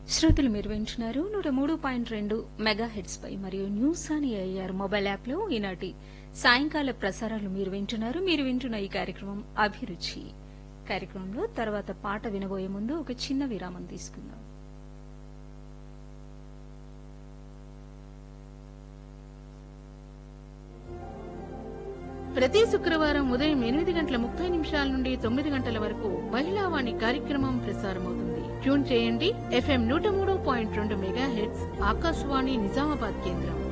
శ్రోతలు మీరు వింటున్నారు నూట మూడు పాయింట్ రెండు మెగా హెడ్స్ పై మరియు న్యూస్ అని ఏఆర్ మొబైల్ యాప్ లో ఈనాటి సాయంకాల ప్రసారాలు మీరు వింటున్నారు మీరు వింటున్న ఈ కార్యక్రమం అభిరుచి కార్యక్రమంలో తర్వాత పాట వినబోయే ముందు ఒక చిన్న విరామం తీసుకుందాం ప్రతి శుక్రవారం ఉదయం ఎనిమిది గంటల ముప్పై నిమిషాల నుండి తొమ్మిది గంటల వరకు మహిళావాణి కార్యక్రమం ప్రసారమవుతుంది ట్యూన్ చేయండి ఎఫ్ఎం నూట మూడు పాయింట్ రెండు మెగా హెడ్స్ ఆకాశవాణి నిజామాబాద్ కేంద్రం